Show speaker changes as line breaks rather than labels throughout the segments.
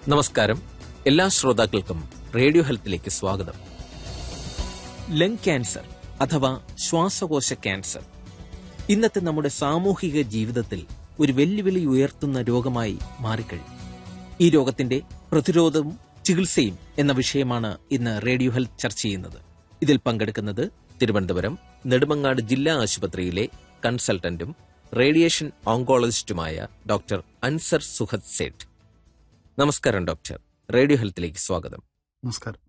നമസ്കാരം എല്ലാ ശ്രോതാക്കൾക്കും റേഡിയോ ഹെൽത്തിലേക്ക് സ്വാഗതം ലങ് ക്യാൻസർ അഥവാ ശ്വാസകോശ ക്യാൻസർ ഇന്നത്തെ നമ്മുടെ സാമൂഹിക ജീവിതത്തിൽ ഒരു വെല്ലുവിളി ഉയർത്തുന്ന രോഗമായി മാറിക്കഴിഞ്ഞു ഈ രോഗത്തിന്റെ പ്രതിരോധവും ചികിത്സയും എന്ന വിഷയമാണ് ഇന്ന് റേഡിയോ ഹെൽത്ത് ചർച്ച ചെയ്യുന്നത് ഇതിൽ പങ്കെടുക്കുന്നത് തിരുവനന്തപുരം നെടുമങ്ങാട് ജില്ലാ ആശുപത്രിയിലെ കൺസൾട്ടന്റും റേഡിയേഷൻ ഓങ്കോളജിസ്റ്റുമായ ഡോക്ടർ അൻസർ സുഹദ് സേഠ് നമസ്കാരം ഡോക്ടർ റേഡിയോ ഹെൽത്തിലേക്ക് സ്വാഗതം
നമസ്കാരം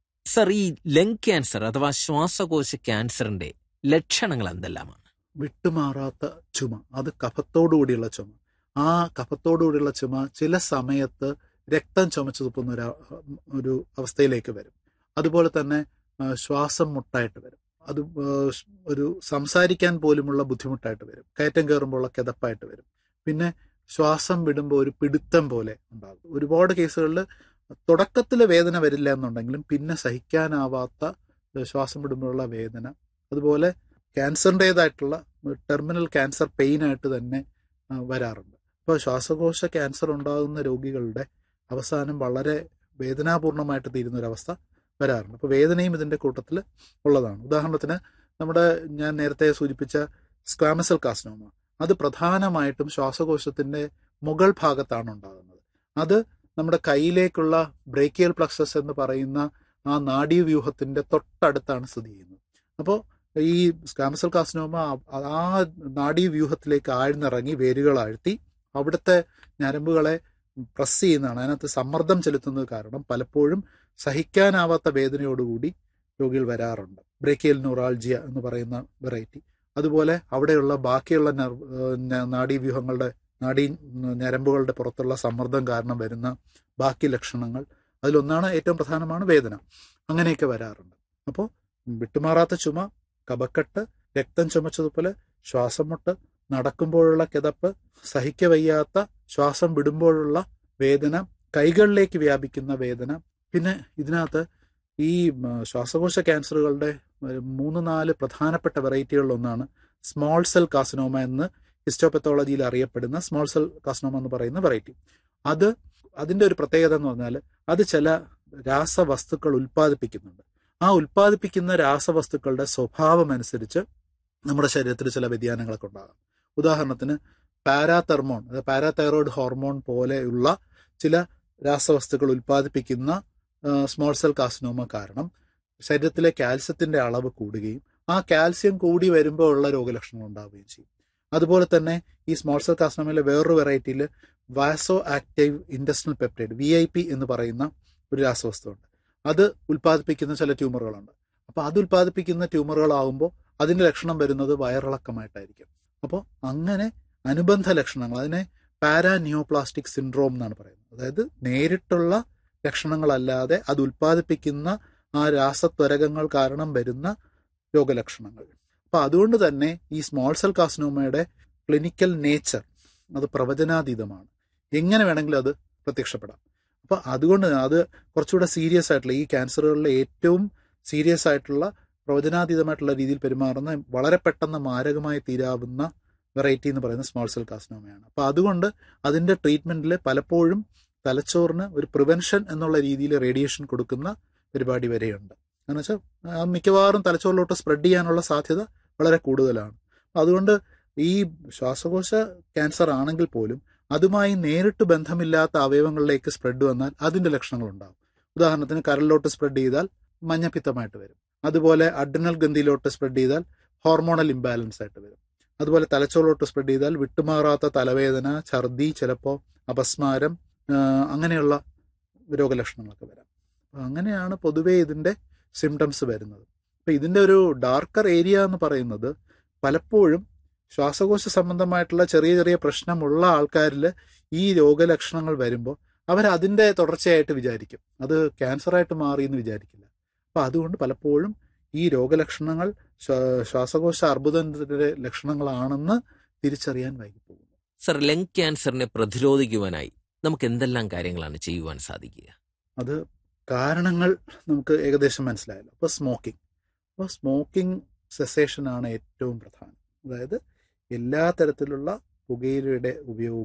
സർ ഈ ലങ് ക്യാൻസർ അഥവാ ശ്വാസകോശ ക്യാൻസറിന്റെ ലക്ഷണങ്ങൾ എന്തെല്ലാമാണ്
വിട്ടുമാറാത്ത ചുമ അത് കഫത്തോടുകൂടിയുള്ള ചുമ ആ കഫത്തോടുകൂടിയുള്ള ചുമ ചില സമയത്ത് രക്തം ചുമച്ചു തുപ്പുന്ന ഒരു ഒരു അവസ്ഥയിലേക്ക് വരും അതുപോലെ തന്നെ ആ, ശ്വാസം മുട്ടായിട്ട് വരും അത് ആ, ഒരു സംസാരിക്കാൻ പോലുമുള്ള ബുദ്ധിമുട്ടായിട്ട് വരും കയറ്റം കയറുമ്പോഴുള്ള കിതപ്പായിട്ട് വരും പിന്നെ ശ്വാസം വിടുമ്പോൾ ഒരു പിടുത്തം പോലെ ഉണ്ടാകും ഒരുപാട് കേസുകളിൽ തുടക്കത്തിൽ വേദന വരില്ല എന്നുണ്ടെങ്കിലും പിന്നെ സഹിക്കാനാവാത്ത ഏ, ശ്വാസം വിടുമ്പോഴുള്ള വേദന അതുപോലെ ക്യാൻസറിൻ്റെതായിട്ടുള്ള ടെർമിനൽ ക്യാൻസർ പെയിൻ ആയിട്ട് തന്നെ ആ, വരാറുണ്ട് അപ്പോൾ ശ്വാസകോശ ക്യാൻസർ ഉണ്ടാകുന്ന രോഗികളുടെ അവസാനം വളരെ വേദനാപൂർണമായിട്ട് തീരുന്ന ഒരു അവസ്ഥ വരാറുണ്ട് അപ്പോൾ വേദനയും ഇതിൻ്റെ കൂട്ടത്തിൽ ഉള്ളതാണ് ഉദാഹരണത്തിന് നമ്മുടെ ഞാൻ നേരത്തെ സൂചിപ്പിച്ച സ്ക്വാമസൽ കാസ്നോമ അത് പ്രധാനമായിട്ടും ശ്വാസകോശത്തിൻ്റെ മുകൾ ഭാഗത്താണ് ഉണ്ടാകുന്നത് അത് നമ്മുടെ കയ്യിലേക്കുള്ള ബ്രേക്കിയൽ പ്ലക്സസ് എന്ന് പറയുന്ന ആ നാഡീവ്യൂഹത്തിൻ്റെ തൊട്ടടുത്താണ് സ്ഥിതി ചെയ്യുന്നത് അപ്പോൾ ഈ സ്കാമസൽ കാസ്നോമ ആ- ആ നാഡീവ്യൂഹത്തിലേക്ക് ആഴ്ന്നിറങ്ങി വേരുകൾ ആഴ്ത്തി അവിടുത്തെ ഞരമ്പുകളെ പ്രസ് ചെയ്യുന്നതാണ് അതിനകത്ത് സമ്മർദ്ദം ചെലുത്തുന്നത് കാരണം പലപ്പോഴും സഹിക്കാനാവാത്ത വേദനയോടുകൂടി രോഗികൾ വരാറുണ്ട് ബ്രേക്കിയൽ ന്യൂറാൾജിയ എന്ന് പറയുന്ന വെറൈറ്റി അതുപോലെ അവിടെയുള്ള ബാക്കിയുള്ള നെർവ് ന- നാഡീവ്യൂഹങ്ങളുടെ നാഡീ ഞരമ്പുകളുടെ പുറത്തുള്ള സമ്മർദ്ദം കാരണം വരുന്ന ബാക്കി ലക്ഷണങ്ങൾ അതിലൊന്നാണ് ഏറ്റവും പ്രധാനമാണ് വേദന അങ്ങനെയൊക്കെ വരാറുണ്ട് അപ്പോൾ വിട്ടുമാറാത്ത ചുമ കപക്കെട്ട് രക്തം ചുമച്ചതുപോലെ ശ്വാസം മുട്ട് നടക്കുമ്പോഴുള്ള കിതപ്പ് സഹിക്കവയ്യാത്ത ശ്വാസം വിടുമ്പോഴുള്ള വേദന കൈകളിലേക്ക് വ്യാപിക്കുന്ന വേദന പിന്നെ ഇതിനകത്ത് ഈ ഉം, ശ്വാസകോശ ക്യാൻസറുകളുടെ ഒരു മൂന്ന് നാല് പ്രധാനപ്പെട്ട വെറൈറ്റികളിലൊന്നാണ് സ്മോൾ സെൽ കാസിനോമ എന്ന് ഹിസ്റ്റോപത്തോളജിയിൽ അറിയപ്പെടുന്ന സ്മോൾ സെൽ കാസിനോമ എന്ന് പറയുന്ന വെറൈറ്റി അത് അതിൻ്റെ ഒരു പ്രത്യേകത എന്ന് പറഞ്ഞാൽ അത് ചില രാസവസ്തുക്കൾ ഉൽപ്പാദിപ്പിക്കുന്നുണ്ട് ആ ഉൽപ്പാദിപ്പിക്കുന്ന രാസവസ്തുക്കളുടെ സ്വഭാവം അനുസരിച്ച് നമ്മുടെ ശരീരത്തിൽ ചില വ്യതിയാനങ്ങളൊക്കെ ഉണ്ടാകാം ഉദാഹരണത്തിന് പാരാതെർമോൺ അതായത് പാരാതൈറോയിഡ് ഹോർമോൺ പോലെയുള്ള ചില രാസവസ്തുക്കൾ ഉൽപ്പാദിപ്പിക്കുന്ന സ്മോൾ സെൽ കാസിനോമ കാരണം ശരീരത്തിലെ കാൽസ്യത്തിന്റെ അളവ് കൂടുകയും ആ കാൽസ്യം കൂടി വരുമ്പോൾ ഉള്ള രോഗലക്ഷണങ്ങൾ ഉണ്ടാവുകയും ചെയ്യും അതുപോലെ തന്നെ ഈ സ്മോൾ സെൽ കാസിനോമയിലെ വേറൊരു വെറൈറ്റിയിൽ vasoactive industrial peptide V I P എന്ന് പറയുന്ന ഒരു രാസവസ്തുണ്ട് അത് ഉൽപ്പാദിപ്പിക്കുന്ന ചില ട്യൂമറുകളുണ്ട് അപ്പോൾ അത് ഉൽപ്പാദിപ്പിക്കുന്ന ട്യൂമറുകളാവുമ്പോൾ അതിന്റെ ലക്ഷണം വരുന്നത് വയറിളക്കമായിട്ടായിരിക്കും അപ്പോൾ അങ്ങനെ അനുബന്ധ ലക്ഷണങ്ങൾ അതിനെ പാരാനിയോപ്ലാസ്റ്റിക് സിൻഡ്രോം എന്നാണ് പറയുന്നത് അതായത് നേരിട്ടുള്ള ലക്ഷണങ്ങളല്ലാതെ അത് ഉൽപ്പാദിപ്പിക്കുന്ന ആ രാസത്വരകങ്ങൾ കാരണം വരുന്ന രോഗലക്ഷണങ്ങൾ അപ്പൊ അതുകൊണ്ട് തന്നെ ഈ സ്മോൾ സെൽ കാസിനോമയുടെ ക്ലിനിക്കൽ നേച്ചർ അത് പ്രവചനാതീതമാണ് എങ്ങനെ വേണമെങ്കിലും അത് പ്രത്യക്ഷപ്പെടാം അപ്പൊ അതുകൊണ്ട് അത് കുറച്ചുകൂടെ സീരിയസ് ആയിട്ടുള്ള ഈ ക്യാൻസറുകളിലെ ഏറ്റവും സീരിയസ് ആയിട്ടുള്ള പ്രവചനാതീതമായിട്ടുള്ള രീതിയിൽ പെരുമാറുന്ന വളരെ പെട്ടെന്ന് മാരകമായി തീരാവുന്ന വെറൈറ്റി എന്ന് പറയുന്ന സ്മോൾ സെൽ കാസിനോമയാണ് അപ്പൊ അതുകൊണ്ട് അതിന്റെ ട്രീറ്റ്മെന്റിൽ പലപ്പോഴും തലച്ചോറിന് ഒരു പ്രിവെൻഷൻ എന്നുള്ള രീതിയിൽ റേഡിയേഷൻ കൊടുക്കുന്ന പരിപാടി വരെയുണ്ട് എന്ന് വെച്ചാൽ ആ മിക്കവാറും തലച്ചോറിലോട്ട് സ്പ്രെഡ് ചെയ്യാനുള്ള സാധ്യത വളരെ കൂടുതലാണ് അതുകൊണ്ട് ഈ ശ്വാസകോശ ക്യാൻസർ ആണെങ്കിൽ പോലും അതുമായി നേരിട്ട് ബന്ധമില്ലാത്ത അവയവങ്ങളിലേക്ക് സ്പ്രെഡ് വന്നാൽ അതിന്റെ ലക്ഷണങ്ങൾ ഉണ്ടാകും ഉദാഹരണത്തിന് കരളിലോട്ട് സ്പ്രെഡ് ചെയ്താൽ മഞ്ഞപ്പിത്തമായിട്ട് വരും അതുപോലെ അഡ്രിനൽ ഗന്ധിയിലോട്ട് സ്പ്രെഡ് ചെയ്താൽ ഹോർമോണൽ ഇംബാലൻസ് ആയിട്ട് വരും അതുപോലെ തലച്ചോറിലോട്ട് സ്പ്രെഡ് ചെയ്താൽ വിട്ടുമാറാത്ത തലവേദന ഛർദി ചിലപ്പോൾ അപസ്മാരം ആ, അങ്ങനെയുള്ള രോഗലക്ഷണങ്ങളൊക്കെ വരാം അപ്പൊ അങ്ങനെയാണ് പൊതുവേ ഇതിന്റെ സിംറ്റംസ് വരുന്നത് അപ്പൊ ഇതിന്റെ ഒരു ഡാർക്കർ ഏരിയ എന്ന് പറയുന്നത് പലപ്പോഴും ശ്വാസകോശ സംബന്ധമായിട്ടുള്ള ചെറിയ ചെറിയ പ്രശ്നമുള്ള ആൾക്കാരിൽ ഈ രോഗലക്ഷണങ്ങൾ വരുമ്പോൾ അവർ അതിന്റെ തുടർച്ചയായിട്ട് വിചാരിക്കും അത് ക്യാൻസറായിട്ട് മാറി എന്ന് വിചാരിക്കില്ല അപ്പൊ അതുകൊണ്ട് പലപ്പോഴും ഈ രോഗലക്ഷണങ്ങൾ ശ്വാ- ശ്വാസകോശ അർബുദത്തിന്റെ ലക്ഷണങ്ങളാണെന്ന് തിരിച്ചറിയാൻ വൈകിപ്പോകും
സർ ലങ് ക്യാൻസറിനെ പ്രതിരോധിക്കുവാനായി നമുക്ക് എന്തെല്ലാം കാര്യങ്ങളാണ് ചെയ്യുവാൻ സാധിക്കുക
അത് കാരണങ്ങൾ നമുക്ക് ഏകദേശം മനസ്സിലായല്ലോ അപ്പോൾ സ്മോക്കിംഗ് അപ്പോൾ സ്മോക്കിംഗ് സെസേഷൻ ആണ് ഏറ്റവും പ്രധാനം അതായത് എല്ലാ തരത്തിലുള്ള പുകയിലയുടെ ഉപയോഗം